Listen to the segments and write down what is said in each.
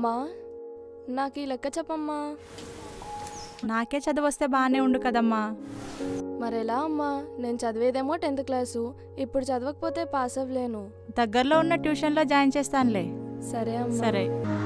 అమ్మా నాకు ఈ లెక్క చెప్పమ్మా నాకే చదివొస్తే బాగానే ఉండు కదమ్మా మరెలా అమ్మా నేను చదివేదేమో టెన్త్ క్లాసు ఇప్పుడు చదవకపోతే పాస్ అవ్వలేను దగ్గరలో ఉన్న ట్యూషన్లో జాయిన్ చేస్తానులే సరే అమ్మా సరే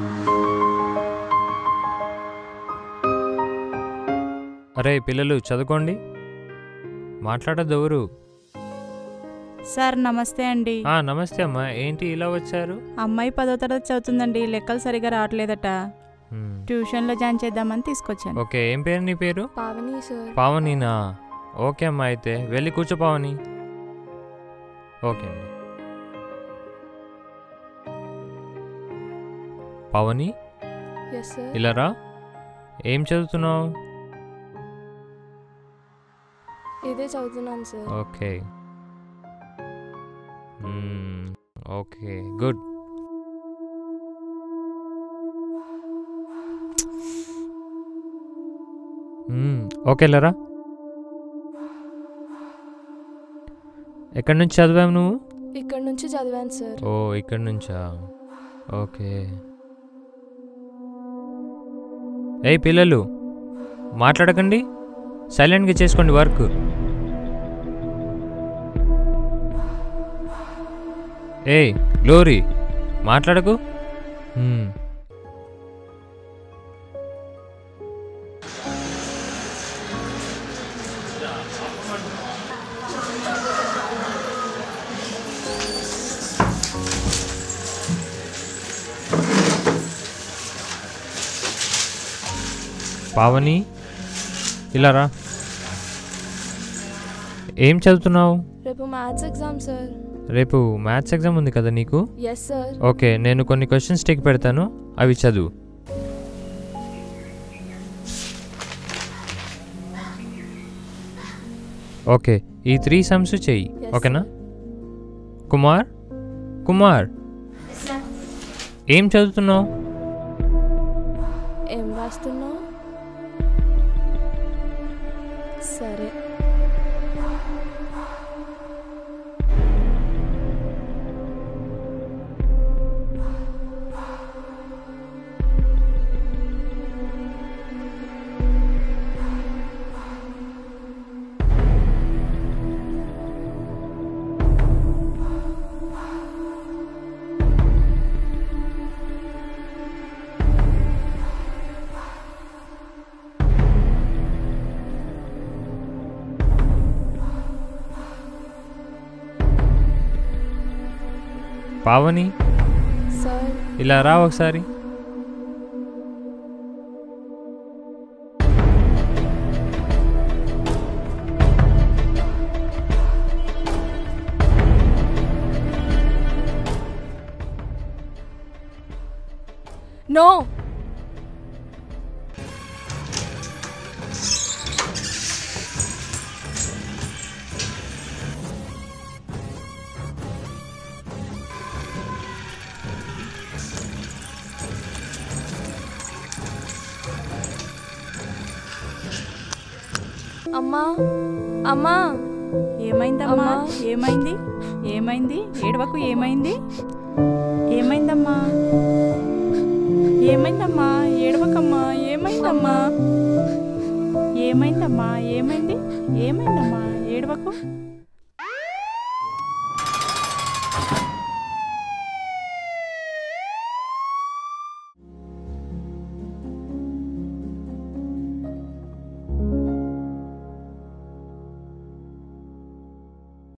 అరే పిల్లలు చదువుకోండి మాట్లాడద్దు ఎవరు సార్ నమస్తే అండి ఆ, నమస్తే అమ్మా ఏంటి ఇలా వచ్చారు అమ్మాయి పదో తరగతి చదువుతుందండి లెక్కలు సరిగా రావట్లేదట మ్, ట్యూషన్లో జాయిన్ చేద్దామని తీసుకొచ్చాను ఓకే ఏం పేరు నీ పేరు పావని సార్ పావనీనా ఓకే అమ్మా అయితే వెళ్ళి కూర్చో పావని ఓకే అండి పావని ఎస్ సార్ ఇలా రా ఏం చదువుతున్నావు ఇదే చదువుతున్నాను sir okay hmm, okay good hmm, okay లేరా ఎక్కడి నుంచి చదివావు నువ్వు ఇక్కడ నుంచి చదివాను సార్ ఓ ఇక్కడి నుంచా ఓకే ఏయ్ పిల్లలు మాట్లాడకండి సైలెంట్గా చేసుకోండి వర్క్ ఏయ్ గ్లోరీ మాట్లాడకు మ్మ్. పావని ఇలా రా ఏం చదువుతున్నావు రేపు మ్యాథ్స్ ఎగ్జామ్ సార్ రేపు మ్యాథ్స్ ఎగ్జామ్ ఉంది కదా నీకు ఎస్ సార్ ఓకే నేను కొన్ని క్వశ్చన్స్ టిక్ పెడతాను అవి చదువు ఓకే ఈ త్రీ సమ్స్ చెయ్యి Yes, ఓకేనా కుమార్ కుమార్ ఏం చదువుతున్నావు ఏం రాస్తున్నావు సరే పావని సార్ ఇలా రా ఒకసారి నో అమ్మా అమ్మా ఏమైందమ్మా అమ్మా. ఏమైంది ఏమైంది ఏడవకు ఏమైంది ఏమైందమ్మా ఏమైందమ్మా ఏడవకమ్మా ఏమైందమ్మా ఏమైందమ్మా ఏమైంది ఏమైందమ్మా ఏడవకు